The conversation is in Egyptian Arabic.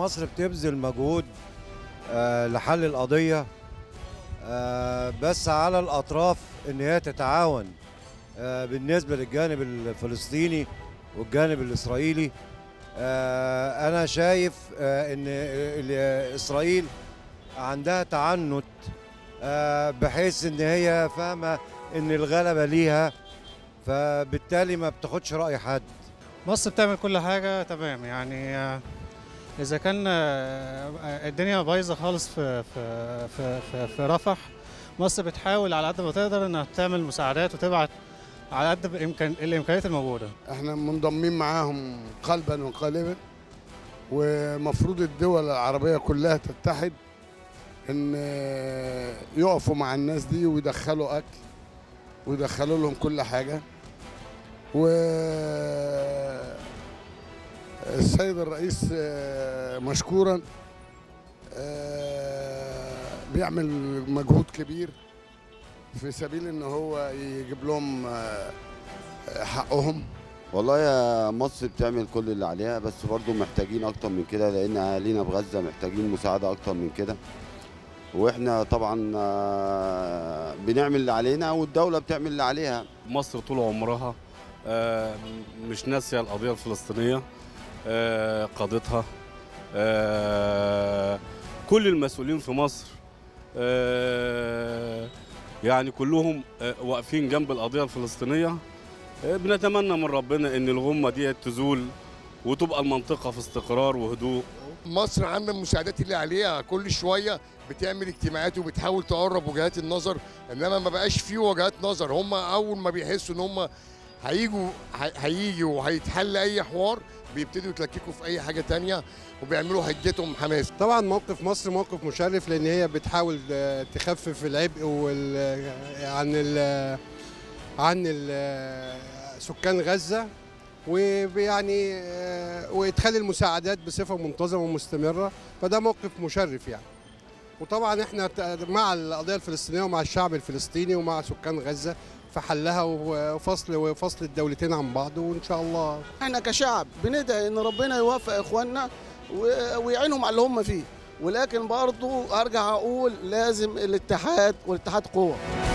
مصر بتبذل مجهود آه، لحل القضية آه، بس على الأطراف إن هي تتعاون آه، بالنسبة للجانب الفلسطيني والجانب الإسرائيلي آه، أنا شايف آه، إن ال- إسرائيل عندها تعنت آه، بحيث إن هي فاهمة إن الغلبة ليها فبالتالي ما بتاخدش رأي حد مصر بتعمل كل حاجة تمام يعني آه، إذا كان آه، آه، الدنيا بايظة خالص في في في في, في رفح مصر بتحاول على قد ما تقدر إنها تعمل مساعدات وتبعت على قد بإمكان الإمكانيات الموجودة. احنا منضمين معاهم قلبا وقالبا ومفروض الدول العربية كلها تتحد ان يقفوا مع الناس دي ويدخلوا اكل ويدخلوا لهم كل حاجة و السيد الرئيس آه، مشكورا آه، بيعمل مجهود كبير في سبيل ان هو يجيب لهم آه، حقهم والله يا مصر بتعمل كل اللي عليها بس برضو محتاجين اكتر من كده لان اهالينا في غزه محتاجين مساعده اكتر من كده واحنا طبعا آه، بنعمل اللي علينا والدوله بتعمل اللي عليها مصر طول عمرها آه، مش ناسيه القضيه الفلسطينيه آه، قادتها آه، كل المسؤولين في مصر آه، يعني كلهم آه، واقفين جنب القضيه الفلسطينيه آه، بنتمنى من ربنا ان الغمه دي تزول وتبقى المنطقه في استقرار وهدوء مصر عامله المساعدات اللي عليها كل شويه بتعمل اجتماعات وبتحاول تقرب وجهات النظر انما ما بقاش فيه وجهات نظر هم اول ما بيحسوا ان هم هيجوا هي- هيجي وهيتحل اي حوار بيبتدوا يتلككوا في اي حاجه تانية وبيعملوا حجتهم حماس طبعا موقف مصر موقف مشرف لان هي بتحاول آه، تخفف العبء وال آه، عن ال عن ال آه، سكان غزه ويعني آه، وادخال المساعدات بصفه منتظمه ومستمره فده موقف مشرف يعني وطبعا احنا ت- مع القضيه الفلسطينيه ومع الشعب الفلسطيني ومع سكان غزه في حلها وفصل وفصل الدولتين عن بعض وان شاء الله احنا كشعب بندعي ان ربنا يوفق اخواننا و- ويعينهم على اللي هم فيه ولكن برضو ارجع اقول لازم الاتحاد والاتحاد قوه